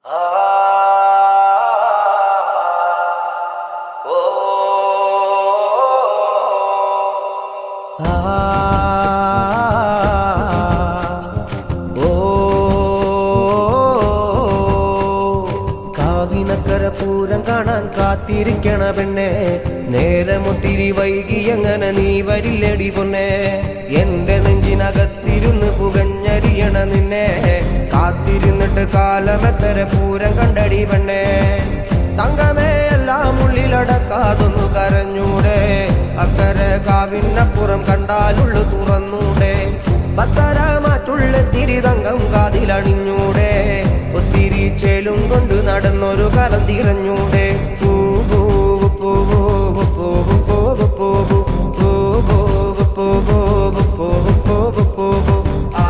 കാവിനക്കര പൂരം കാണാൻ കാത്തിരിക്കണ പെണ്ണെ നേരമൊത്തിരി വൈകി എങ്ങനെ നീ വരില്ലടി പൊന്നെ എന്റെ നെഞ്ചിനകത്തിരുന്ന് പുകഞ്ഞരിയണ നിന്നെ കാത്തിരുന്നിട്ട് കാലമെത്തര പൂരം കണ്ടടി പെണ്ണെ തങ്കമേ എല്ലാം ഉള്ളിലടക്കാതൊന്നു കരഞ്ഞൂടെ അക്കരെ കാവിനപ്പുറം കണ്ടാലുള്ളു തുറന്നൂടെ പത്തര മാറ്റുള്ള തിരിതങ്കം കാതിലണിഞ്ഞൂടെ ഒത്തിരി ചേലും കൊണ്ട് നടന്നൊരു കാലം തിരഞ്ഞൂടെ പൂവൂ പൂവൂ പൂവൂ പൂവൂ പൂവൂ പൂവൂ പൂവൂ പൂവൂ പൂവൂ ആ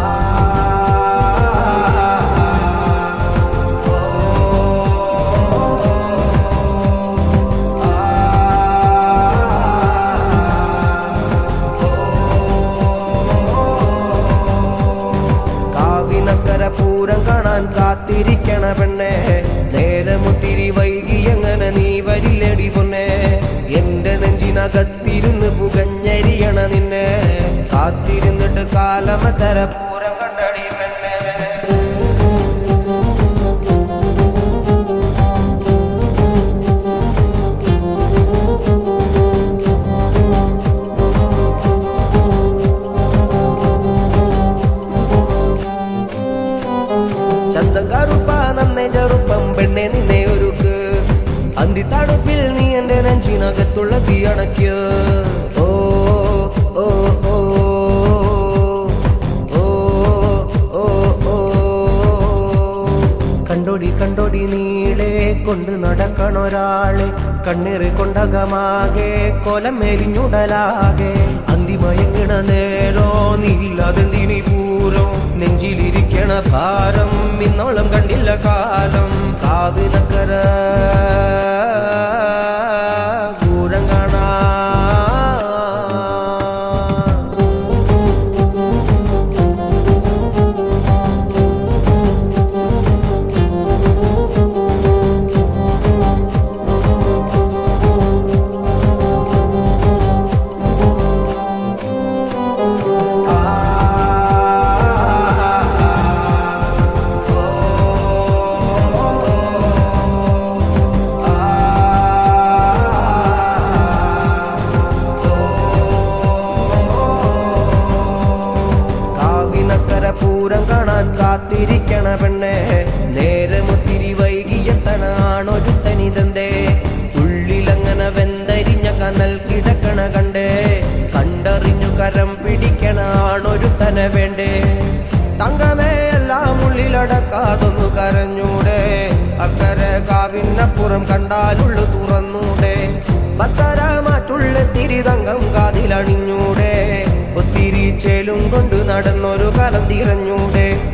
കാവിനക്കര പൂരം കാണാൻ കാത്തിരിക്കണ പെണ്ണെ നേരമൊത്തിരി വൈകി എങ്ങനെ നീ വരില്ലടി പൊന്നെ എന്റെ നെഞ്ചിനകത്തിരുന്ന് പുകഞ്ഞരിയണ നിന്നെ കാത്തിരുന്നിട്ട് കാലമത്തര പൂരം കണ്ടടി പെണ്ണെ ചന്തം കറുപ്പ നന്നെ ചെറുപ്പം പെണ്ണെ നിന്നെ ഒരുക്ക് അന്തി തണുപ്പിൽ നീ എന്റെ നെഞ്ചിനകത്തുള്ള തീ അണയ്ക്ക് ഓ ഓ ഓ ഓ ഓ ഓ കണ്ടോടി കണ്ടോടി നീളെ കൊണ്ട് നടക്കണൊരാള് കണ്ണീറ് കൊണ്ടകമാകെ കൊലം മെലിഞ്ഞുടലാകെ അന്തിമയങ്ങണ നേരോ നീയില്ലാതെന്തിനി പൂരം നെഞ്ചിലിരിക്കണ ഭാരം ഇന്നോളം കണ്ടില്ല കാലം കാവിനക്കര പൂരം കാണാ കാവിനക്കര പൂരം കാണാൻ കാത്തിരിക്കണ പെണ്ണെ നേരമൊത്തിരി വൈകിയെത്തണാണൊരുത്തനിതന്തേ ഉള്ളിലങ്ങനെ വെന്തരിഞ്ഞ കനൽ കിടക്കണ കണ്ടേ കണ്ടറിഞ്ഞു കരം പിടിക്കണാണൊരുത്തന വേണ്ടേ തങ്കമേ എല്ലാം ഉള്ളിലടക്കാതൊന്നു കരഞ്ഞൂടെ അക്കരെ കാവിനപ്പുറം കണ്ടാലുള്ളു തുറന്നൂടെ പത്തര മാറ്റുള്ള തിരിതങ്കം കാതിലണിഞ്ഞൂടെ ഒത്തിരി ചേലും കൊണ്ട് നടന്നൊരു കാലം തിരഞ്ഞൂടെ